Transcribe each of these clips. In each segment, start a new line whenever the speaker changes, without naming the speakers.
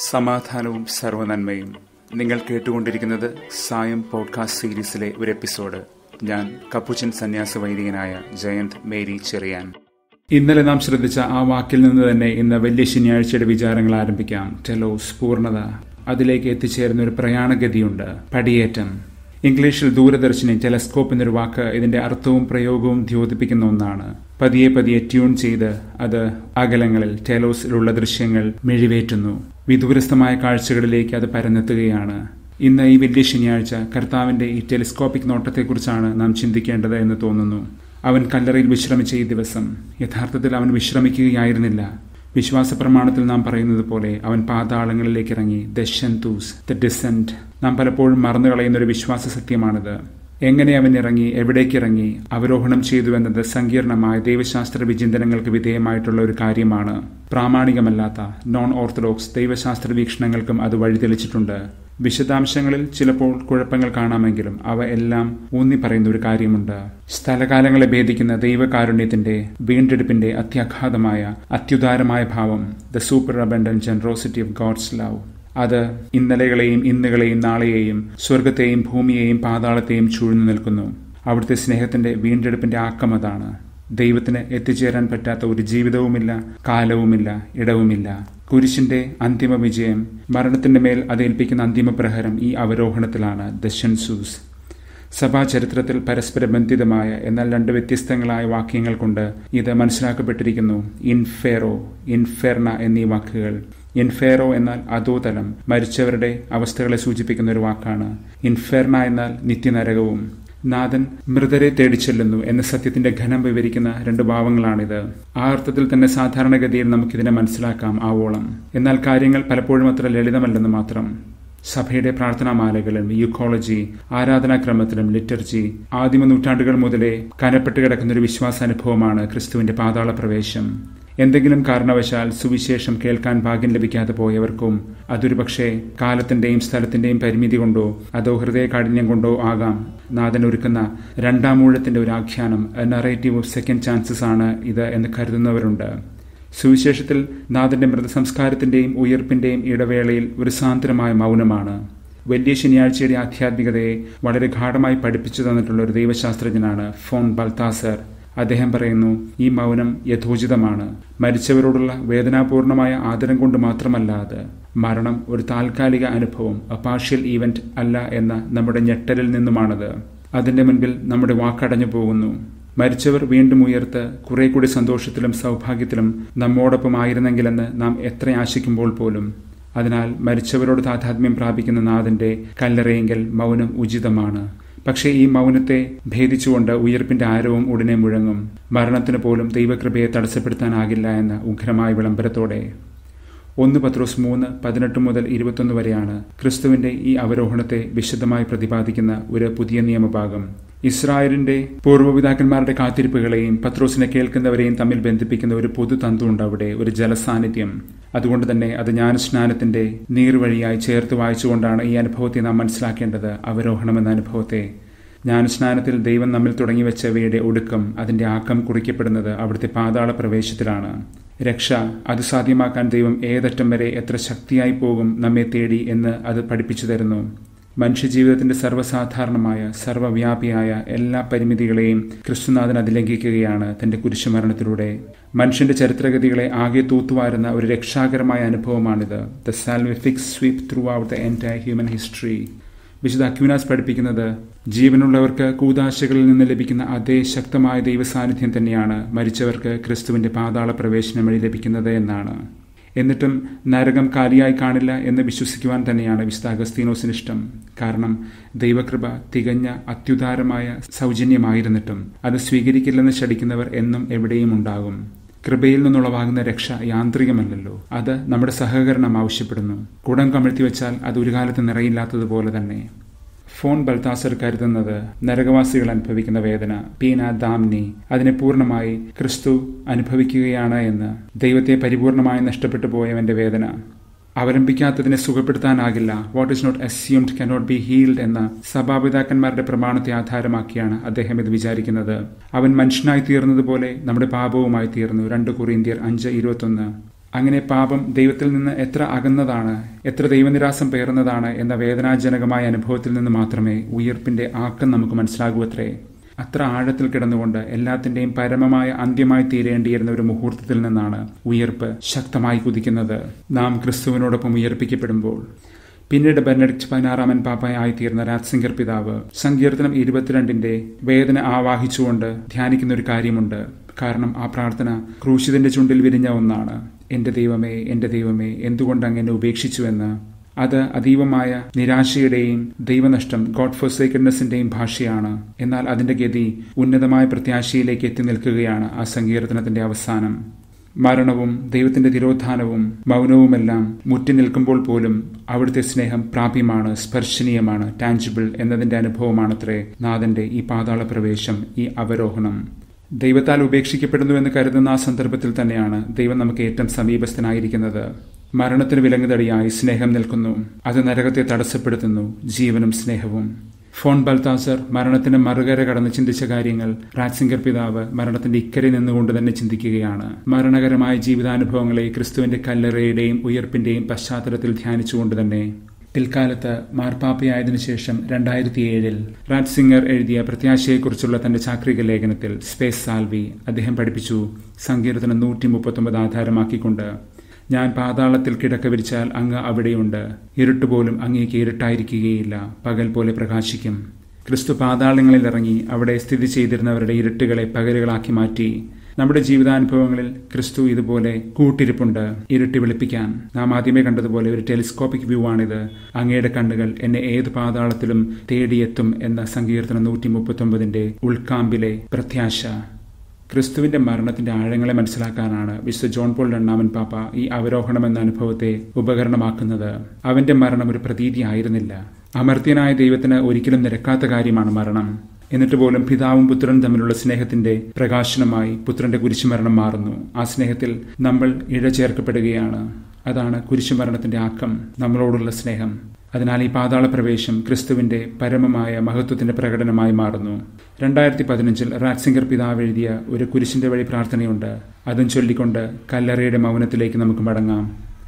സമാധാനവും സർവനന്മയും നിങ്ങൾ കേട്ടുകൊണ്ടിരിക്കുന്നത് സായം പോഡ്കാസ്റ്റ് സീരീസിലെ ഒരു എപ്പിസോഡ് ഞാൻ കപ്പുച്ചൻ സന്യാസ വൈദികനായ ജയന്ത് മേരി ചെറിയാൻ ഇന്നലെ നാം ശ്രദ്ധിച്ച ആ വാക്കിൽ നിന്ന് തന്നെ ഇന്ന് വലിയ ശനിയാഴ്ചയുടെ വിചാരങ്ങൾ ആരംഭിക്കാം ടെലോസ് പൂർണ്ണത അതിലേക്ക് എത്തിച്ചേരുന്ന ഒരു പ്രയാണഗതിയുണ്ട് പടിയേറ്റം ഇംഗ്ലീഷിൽ ദൂരദർശിനി ടെലസ്കോപ്പ് എന്നൊരു വാക്ക് ഇതിന്റെ അർത്ഥവും പ്രയോഗവും ദ്യോതിപ്പിക്കുന്ന ഒന്നാണ് പതിയെ പതിയെ ട്യൂൺ ചെയ്ത് അത് അകലങ്ങളിൽ ടെലോസിലുള്ള ദൃശ്യങ്ങൾ മിഴിവേറ്റുന്നു വിദൂരസ്ഥമായ കാഴ്ചകളിലേക്ക് അത് പരന്നെത്തുകയാണ് ഇന്ന് ഈ വലിയ ശനിയാഴ്ച കർത്താവിന്റെ ഈ ടെലിസ്കോപ്പിക് നോട്ടത്തെക്കുറിച്ചാണ് നാം ചിന്തിക്കേണ്ടത് എന്ന് തോന്നുന്നു അവൻ കല്ലറയിൽ വിശ്രമിച്ച ഈ ദിവസം യഥാർത്ഥത്തിൽ അവൻ വിശ്രമിക്കുകയായിരുന്നില്ല വിശ്വാസ പ്രമാണത്തിൽ നാം പറയുന്നത് പോലെ അവൻ പാതാളങ്ങളിലേക്ക് ഇറങ്ങി ദശന്തൂസ് ദ ഡിസെന്റ് നാം പലപ്പോഴും മറന്നു കളയുന്ന ഒരു വിശ്വാസ സത്യമാണിത് എങ്ങനെ അവൻ ഇറങ്ങി എവിടേക്ക് ഇറങ്ങി അവരോഹണം ചെയ്തു എന്നത് സങ്കീർണമായ ദൈവശാസ്ത്ര വിചിന്തനങ്ങൾക്ക് വിധേയമായിട്ടുള്ള ഒരു കാര്യമാണ് പ്രാമാണികമല്ലാത്ത നോൺ ഓർത്തഡോക്സ് ദൈവശാസ്ത്ര വീക്ഷണങ്ങൾക്കും അത് വഴിതെളിച്ചിട്ടുണ്ട് വിശദാംശങ്ങളിൽ ചിലപ്പോൾ കുഴപ്പങ്ങൾ കാണാമെങ്കിലും അവ എല്ലാം ഊന്നി പറയുന്ന ഒരു കാര്യമുണ്ട് സ്ഥലകാലങ്ങളെ ഭേദിക്കുന്ന ദൈവകാരുണ്യത്തിന്റെ വീണ്ടെടുപ്പിന്റെ അത്യഘാതമായ അത്യുദാരമായ ഭാവം the super abundant generosity of God's love അത് ഇന്നലെകളെയും ഇന്നുകളെയും നാളെയെയും സ്വർഗത്തെയും ഭൂമിയെയും പാതാളത്തെയും ചൂഴ്ന്നു നിൽക്കുന്നു അവിടുത്തെ സ്നേഹത്തിന്റെ വീണ്ടെടുപ്പിന്റെ ആക്കം അതാണ് ദൈവത്തിന് എത്തിച്ചേരാൻ പറ്റാത്ത ഒരു ജീവിതവുമില്ല കാലവുമില്ല ഇടവുമില്ല കുരിശിന്റെ അന്തിമ വിജയം മരണത്തിന്റെ മേൽ അതേൽപ്പിക്കുന്ന അന്തിമ പ്രഹരം ഈ അവരോഹണത്തിലാണ് ദശൻസൂസ് സഭാ ചരിത്രത്തിൽ പരസ്പര ബന്ധിതമായ എന്നാൽ രണ്ട് വ്യത്യസ്തങ്ങളായ വാക്യങ്ങൾ കൊണ്ട് ഇത് മനസ്സിലാക്കപ്പെട്ടിരിക്കുന്നു ഇൻഫെറോ ഇൻഫെർണ എന്നീ വാക്കുകൾ ഇൻഫെറോ എന്നാൽ അധോതലം മരിച്ചവരുടെ അവസ്ഥകളെ സൂചിപ്പിക്കുന്ന ഒരു വാക്കാണ് ഇൻഫെർണ എന്നാൽ നിത്യനരകവും നാഥൻ മൃതരെ തേടിച്ചെല്ലുന്നു എന്ന സത്യത്തിന്റെ ഘനം വിവരിക്കുന്ന രണ്ട് ഭാവങ്ങളാണിത് ആ അർത്ഥത്തിൽ തന്നെ സാധാരണഗതിയിൽ നമുക്കിതിനെ മനസ്സിലാക്കാം ആവോളം എന്നാൽ കാര്യങ്ങൾ പലപ്പോഴും അത്ര ലളിതമല്ലെന്ന് മാത്രം സഭയുടെ പ്രാർത്ഥനാമാലകളിലും യുക്കോളജി ആരാധനാക്രമത്തിലും ലിറ്റർജി ആദിമ നൂറ്റാണ്ടുകൾ മുതലേ കനപ്പെട്ട് കിടക്കുന്ന ഒരു വിശ്വാസാനുഭവമാണ് ക്രിസ്തുവിന്റെ പാതാള പ്രവേശം എന്തെങ്കിലും കാരണവശാൽ സുവിശേഷം കേൾക്കാൻ ഭാഗ്യം ലഭിക്കാതെ പോയവർക്കും അതൊരു പക്ഷേ കാലത്തിന്റെയും സ്ഥലത്തിന്റെയും പരിമിതി കൊണ്ടോ അതോ ഹൃദയ കാഠിന്യം കൊണ്ടോ ആകാം നാഥൻ ഒരുക്കുന്ന രണ്ടാം ഊഴത്തിന്റെ ഒരു ആഖ്യാനം നറേറ്റീവ് ഓഫ് സെക്കൻഡ് ചാൻസസ് ആണ് ഇത് എന്ന് കരുതുന്നവരുണ്ട് സുവിശേഷത്തിൽ നാഥന്റെ മൃതസംസ്കാരത്തിന്റെയും ഉയർപ്പിന്റെയും ഇടവേളയിൽ ഒരു സാന്ദ്രമായ മൗനമാണ് വലിയ ശനിയാഴ്ചയുടെ ആധ്യാത്മികതയെ വളരെ ഗാഠമായി പഠിപ്പിച്ചു തന്നിട്ടുള്ള ഒരു ദൈവശാസ്ത്രജ്ഞനാണ് ഫോൺ ബൽത്താസർ അദ്ദേഹം പറയുന്നു ഈ മൗനം യഥോചിതമാണ് മരിച്ചവരോടുള്ള വേദനാപൂർണമായ ആദരം കൊണ്ട് മാത്രമല്ല അത് മരണം ഒരു താൽക്കാലിക അനുഭവം എ പാർഷ്യൽ ഈവന്റ് അല്ല എന്ന നമ്മുടെ ഞെട്ടലിൽ നിന്നുമാണത് അതിന്റെ മുൻപിൽ നമ്മുടെ വാക്കടഞ്ഞു പോകുന്നു മരിച്ചവർ വീണ്ടും ഉയർത്ത് കുറെ കൂടി സന്തോഷത്തിലും സൗഭാഗ്യത്തിലും നമ്മോടൊപ്പം ആയിരുന്നെങ്കിലെന്ന് നാം എത്ര ആശിക്കുമ്പോൾ പോലും അതിനാൽ മരിച്ചവരോട് താതാത്മ്യം പ്രാപിക്കുന്ന നാഥന്റെ കല്ലറയെങ്കിൽ മൗനം ഉചിതമാണ് പക്ഷേ ഈ മൗനത്തെ ഭേദിച്ചുകൊണ്ട് ഉയർപ്പിന്റെ ആരവം ഉടനെ മുഴങ്ങും മരണത്തിന് പോലും ദൈവകൃപയെ തടസ്സപ്പെടുത്താനാകില്ല എന്ന ഉഗ്രമായ വിളംബരത്തോടെ ഒന്ന് പത്രോസ് മൂന്ന് പതിനെട്ട് മുതൽ ഇരുപത്തൊന്ന് വരെയാണ് ക്രിസ്തുവിന്റെ ഈ അവരോഹണത്തെ വിശദമായി പ്രതിപാദിക്കുന്ന ഒരു പുതിയ നിയമഭാഗം ഇസ്രായേലിന്റെ പൂർവ്വപിതാക്കന്മാരുടെ കാത്തിരിപ്പുകളെയും പത്രോസിനെ കേൾക്കുന്നവരെയും തമ്മിൽ ബന്ധിപ്പിക്കുന്ന ഒരു പൊതു തന്തുണ്ട് അവിടെ ഒരു ജലസാന്നിധ്യം അതുകൊണ്ട് തന്നെ അത് ജ്ഞാനസ്നാനത്തിന്റെ നീർവഴിയായി ചേർത്ത് വായിച്ചുകൊണ്ടാണ് ഈ അനുഭവത്തെ നാം മനസ്സിലാക്കേണ്ടത് അവരോഹണം എന്ന അനുഭവത്തെ ജ്ഞാനസ്നാനത്തിൽ ദൈവം നമ്മിൽ തുടങ്ങിവെച്ചവയുടെ ഒടുക്കം അതിന്റെ ആക്കം കുറിക്കപ്പെടുന്നത് അവിടുത്തെ പാതാള പ്രവേശത്തിലാണ് രക്ഷ അത് സാധ്യമാക്കാൻ ദൈവം ഏതറ്റം വരെ എത്ര ശക്തിയായി പോകും നമ്മെ തേടി എന്ന് അത് പഠിപ്പിച്ചു തരുന്നു മനുഷ്യജീവിതത്തിന്റെ സർവ്വസാധാരണമായ സർവ്വവ്യാപിയായ എല്ലാ പരിമിതികളെയും ക്രിസ്തുനാഥൻ അതിലംഘിക്കുകയാണ് തന്റെ കുരിശുമരണത്തിലൂടെ മനുഷ്യന്റെ ചരിത്രഗതികളെ ആകെ തൂത്തുവാരുന്ന ഒരു രക്ഷാകരമായ അനുഭവമാണിത് the salvific sweep throughout the entire human history വിശുദ്ധ അക്വിനാസ് പഠിപ്പിക്കുന്നത് ജീവനുള്ളവർക്ക് കൂതാശകളിൽ നിന്ന് ലഭിക്കുന്ന അതേ ശക്തമായ ദൈവസാന്നിധ്യം തന്നെയാണ് മരിച്ചവർക്ക് ക്രിസ്തുവിന്റെ പാതാള പ്രവേശനം വഴി ലഭിക്കുന്നത് എന്നാണ് എന്നിട്ടും നരകം കാലിയായി കാണില്ല എന്ന് വിശ്വസിക്കുവാൻ തന്നെയാണ് വിശുദ്ധ അഗസ്തീനോസിന് ഇഷ്ടം കാരണം ദൈവകൃപ തികഞ്ഞ അത്യുദാരമായ സൗജന്യമായിരുന്നിട്ടും അത് സ്വീകരിക്കില്ലെന്ന് ശടിക്കുന്നവർ എന്നും എവിടെയും ഉണ്ടാകും കൃപയിൽ നിന്നുളവാകുന്ന രക്ഷ യാന്ത്രികമല്ലല്ലോ അത് നമ്മുടെ സഹകരണം ആവശ്യപ്പെടുന്നു കുടം കമിഴ്ത്തി വെച്ചാൽ അത് ഒരു കാലത്ത് നിറയില്ലാത്തതുപോലെ തന്നെ ഫോൺ ബൽത്താസർ കരുതുന്നത് നരകവാസികൾ അനുഭവിക്കുന്ന വേദന പീന ദാംനി അതിനെ പൂർണ്ണമായി ക്രിസ്തു അനുഭവിക്കുകയാണ് എന്ന് ദൈവത്തെ പരിപൂർണമായി നഷ്ടപ്പെട്ടു പോയവന്റെ വേദന അവലംബിക്കാത്തതിനെ സുഖപ്പെടുത്താനാകില്ല what is not assumed cannot be healed എന്ന സഭാപിതാക്കന്മാരുടെ പ്രമാണത്തെ ആധാരമാക്കിയാണ് അദ്ദേഹം ഇത് വിചാരിക്കുന്നത് അവൻ മനുഷ്യനായി തീർന്നതുപോലെ നമ്മുടെ പാപവുമായി തീർന്നു രണ്ട് കുറിന്ത്യർ അഞ്ച് ഇരുപത്തൊന്ന് അങ്ങനെ പാപം ദൈവത്തിൽ നിന്ന് എത്ര അകന്നതാണ് എത്ര ദൈവനിരാസം പേറുന്നതാണ് എന്ന വേദനാജനകമായ അനുഭവത്തിൽ നിന്ന് മാത്രമേ ഉയർപ്പിന്റെ ആക്കം നമുക്ക് മനസ്സിലാകൂ അത്രേ അത്ര ആഴത്തിൽ കിടന്നുകൊണ്ട് എല്ലാത്തിന്റെയും പരമമായ അന്ത്യമായി തീരേണ്ടിയിരുന്ന ഒരു മുഹൂർത്തത്തിൽ നിന്നാണ് ഉയർപ്പ് ശക്തമായി കുതിക്കുന്നത് നാം ക്രിസ്തുവിനോടൊപ്പം ഉയർപ്പിക്കപ്പെടുമ്പോൾ പിന്നീട് ബെനഡിക്ട് പതിനാറാമൻ പാപ്പായി തീർന്ന രാജ്സിംഗർ പിതാവ് സങ്കീർത്തനം ഇരുപത്തിരണ്ടിന്റെ വേദന ആവാഹിച്ചുകൊണ്ട് ധ്യാനിക്കുന്ന ഒരു കാര്യമുണ്ട് കാരണം ആ പ്രാർത്ഥന ക്രൂശിതന്റെ ചുണ്ടിൽ വിരിഞ്ഞ ഒന്നാണ് എന്റെ ദൈവമേ എന്റെ ദൈവമേ എന്തുകൊണ്ട് അങ്ങനെ ഉപേക്ഷിച്ചുവെന്ന് അത് അതീവമായ നിരാശയുടെയും ദൈവനഷ്ടം ഗോഡ് ഫോർസേക്കഡ്നെസിന്റെയും ഭാഷയാണ് എന്നാൽ അതിന്റെ ഗതി ഉന്നതമായ പ്രത്യാശയിലേക്ക് എത്തി നിൽക്കുകയാണ് ആ സങ്കീർത്തനത്തിന്റെ അവസാനം മരണവും ദൈവത്തിന്റെ തിരോധാനവും മൗനവുമെല്ലാം മുറ്റി നിൽക്കുമ്പോൾ പോലും അവിടുത്തെ സ്നേഹം പ്രാപ്യമാണ് സ്പർശനീയമാണ് ടാഞ്ചിബിൾ എന്നതിന്റെ അനുഭവമാണത്രേ നാഥന്റെ ഈ പാതാള പ്രവേശം ഈ അവരോഹണം ദൈവത്താൽ ഉപേക്ഷിക്കപ്പെടുന്നു എന്ന് കരുതുന്ന ആ സന്ദർഭത്തിൽ തന്നെയാണ് ദൈവം നമുക്ക് ഏറ്റവും സമീപസ്ഥനായിരിക്കുന്നത് മരണത്തിന് വിലങ്ങുതടിയായി സ്നേഹം നിൽക്കുന്നു അത് നരകത്തെ തടസ്സപ്പെടുത്തുന്നു ജീവനും സ്നേഹവും ഫോൺ ബൽത്താസർ മരണത്തിന് മറുകര കടന്ന് ചിന്തിച്ച കാര്യങ്ങൾ റാറ്റ്സിംഗർ പിതാവ് മരണത്തിന്റെ ഇക്കരെ നിന്നുകൊണ്ട് തന്നെ ചിന്തിക്കുകയാണ് മരണകരമായ ജീവിതാനുഭവങ്ങളെ ക്രിസ്തുവിന്റെ കല്ലറയുടെയും ഉയർപ്പിന്റെയും പശ്ചാത്തലത്തിൽ ധ്യാനിച്ചുകൊണ്ട് തന്നെ പിൽക്കാലത്ത് മാർപ്പാപ്പയായതിനു ശേഷം രണ്ടായിരത്തി ഏഴിൽ റാറ്റ്സിംഗർ എഴുതിയ പ്രത്യാശയെക്കുറിച്ചുള്ള തന്റെ ചാക്രിക ലേഖനത്തിൽ സ്പേസ് സാൽവി അദ്ദേഹം പഠിപ്പിച്ചു സങ്കീർത്തനം നൂറ്റി മുപ്പത്തൊമ്പത് ആധാരമാക്കിക്കൊണ്ട് ഞാൻ പാതാളത്തിൽ കിടക്ക വിരിച്ചാൽ അങ്ങ് അവിടെയുണ്ട് ഇരുട്ടുപോലും അങ്ങേക്ക് ഇരുട്ടായിരിക്കുകയില്ല പകൽ പോലെ പ്രകാശിക്കും ക്രിസ്തു പാതാളങ്ങളിൽ ഇറങ്ങി അവിടെ സ്ഥിതി ചെയ്തിരുന്നവരുടെ ഇരുട്ടുകളെ പകലുകളാക്കി മാറ്റി നമ്മുടെ ജീവിതാനുഭവങ്ങളിൽ ക്രിസ്തു ഇതുപോലെ കൂട്ടിരിപ്പുണ്ട് ഇരുട്ടി വെളുപ്പിക്കാൻ നാം ആദ്യമേ കണ്ടതുപോലെ ഒരു ടെലിസ്കോപ്പിക് വ്യൂ ആണിത് അങ്ങയുടെ കണ്ണുകൾ എന്നെ ഏത് പാതാളത്തിലും തേടിയെത്തും എന്ന സങ്കീർത്തനം നൂറ്റി മുപ്പത്തൊമ്പതിന്റെ ഉൾക്കാമ്പിലെ പ്രത്യാശ ക്രിസ്തുവിന്റെ മരണത്തിന്റെ ആഴങ്ങളെ മനസ്സിലാക്കാനാണ് വിശുദ്ധ ജോൺ പോൾ രണ്ടാമൻ പാപ്പ ഈ അവരോഹണം എന്ന അനുഭവത്തെ ഉപകരണമാക്കുന്നത് അവന്റെ മരണം ഒരു പ്രതീതി ആയിരുന്നില്ല അമർത്യനായ ദൈവത്തിന് ഒരിക്കലും നിരക്കാത്ത കാര്യമാണ് മരണം എന്നിട്ട് പോലും പിതാവും പുത്രനും തമ്മിലുള്ള സ്നേഹത്തിന്റെ പ്രകാശനമായി പുത്രന്റെ കുരിശുമരണം മാറുന്നു ആ സ്നേഹത്തിൽ നമ്മൾ ഇഴചേർക്കപ്പെടുകയാണ് അതാണ് കുരിശുമരണത്തിന്റെ ആക്കം നമ്മളോടുള്ള സ്നേഹം അതിനാൽ ഈ പാതാള പ്രവേശം ക്രിസ്തുവിന്റെ പരമമായ മഹത്വത്തിന്റെ പ്രകടനമായി മാറുന്നു രണ്ടായിരത്തി പതിനഞ്ചിൽ റാറ്റ്സിംഗർ പിതാവ് എഴുതിയ ഒരു കുരിശിന്റെ വഴി പ്രാർത്ഥനയുണ്ട് അതും ചൊല്ലിക്കൊണ്ട് കല്ലറയുടെ മൗനത്തിലേക്ക് നമുക്ക് മടങ്ങാം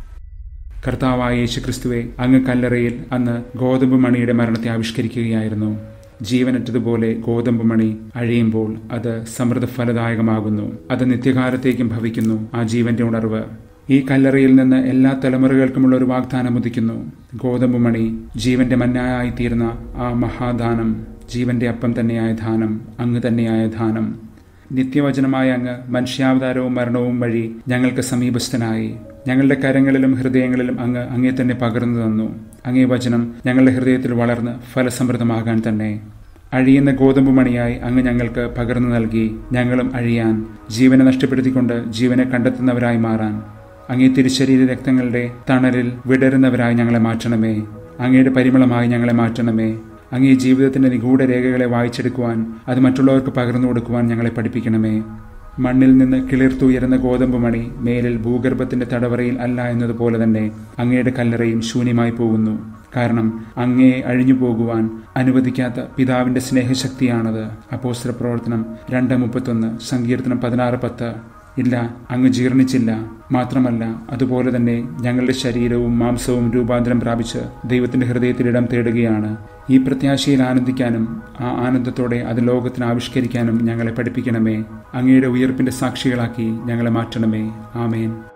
കർത്താവായ യേശു ക്രിസ്തുവെ അങ്ങ് കല്ലറയിൽ അന്ന് ഗോതമ്പ് മണിയുടെ മരണത്തെ ആവിഷ്കരിക്കുകയായിരുന്നു ജീവനറ്റതുപോലെ ഗോതമ്പ് മണി അഴിയുമ്പോൾ അത് സമൃദ്ധ ഫലദായകമാകുന്നു അത് നിത്യകാലത്തേക്കും ഭവിക്കുന്നു ആ ജീവന്റെ ഉണർവ് ഈ കല്ലറയിൽ നിന്ന് എല്ലാ തലമുറകൾക്കുമുള്ള ഒരു വാഗ്ദാനം ഉദിക്കുന്നു ഗോതമ്പ് മണി ജീവന്റെ മന്നായി തീർന്ന ആ മഹാദാനം ജീവന്റെ അപ്പം തന്നെയായ ദാനം അങ്ങ് തന്നെയായ ദാനം നിത്യവചനമായ അങ്ങ് മനുഷ്യാവതാരവും മരണവും വഴി ഞങ്ങൾക്ക് സമീപസ്ഥനായി ഞങ്ങളുടെ കരങ്ങളിലും ഹൃദയങ്ങളിലും അങ്ങ് അങ്ങേ തന്നെ പകർന്നു തന്നു അങ്ങേ വചനം ഞങ്ങളുടെ ഹൃദയത്തിൽ വളർന്ന് ഫലസമൃദ്ധമാകാൻ തന്നെ അഴിയുന്ന ഗോതമ്പ് മണിയായി അങ്ങ് ഞങ്ങൾക്ക് പകർന്നു നൽകി ഞങ്ങളും അഴിയാൻ ജീവനെ നഷ്ടപ്പെടുത്തിക്കൊണ്ട് ജീവനെ കണ്ടെത്തുന്നവരായി മാറാൻ അങ്ങേ തിരുശരീര രക്തങ്ങളുടെ തണലിൽ വിടരുന്നവരായി ഞങ്ങളെ മാറ്റണമേ അങ്ങയുടെ പരിമളമായി ഞങ്ങളെ മാറ്റണമേ അങ്ങേ ജീവിതത്തിന്റെ നിഗൂഢ രേഖകളെ വായിച്ചെടുക്കുവാൻ അത് മറ്റുള്ളവർക്ക് പകർന്നു കൊടുക്കുവാൻ ഞങ്ങളെ പഠിപ്പിക്കണമേ മണ്ണിൽ നിന്ന് കിളിർത്തുയരുന്ന ഗോതമ്പ് മണി മേലിൽ ഭൂഗർഭത്തിന്റെ തടവറയിൽ അല്ല എന്നതുപോലെ തന്നെ അങ്ങയുടെ കല്ലറയും ശൂന്യമായി പോകുന്നു കാരണം അങ്ങയെ അഴിഞ്ഞു പോകുവാൻ അനുവദിക്കാത്ത പിതാവിന്റെ സ്നേഹശക്തിയാണത് അപ്പോസ്ത്ര പ്രവർത്തനം രണ്ട് മുപ്പത്തൊന്ന് സങ്കീർത്തനം പതിനാറ് പത്ത് ഇല്ല അങ്ങ് ജീർണിച്ചില്ല മാത്രമല്ല അതുപോലെ തന്നെ ഞങ്ങളുടെ ശരീരവും മാംസവും രൂപാന്തരം പ്രാപിച്ച് ദൈവത്തിന്റെ ഹൃദയത്തിൽ ഇടം തേടുകയാണ് ഈ പ്രത്യാശയിൽ ആനന്ദിക്കാനും ആ ആനന്ദത്തോടെ അത് ലോകത്തിന് ആവിഷ്കരിക്കാനും ഞങ്ങളെ പഠിപ്പിക്കണമേ അങ്ങയുടെ ഉയർപ്പിന്റെ സാക്ഷികളാക്കി ഞങ്ങളെ മാറ്റണമേ ആമേൻ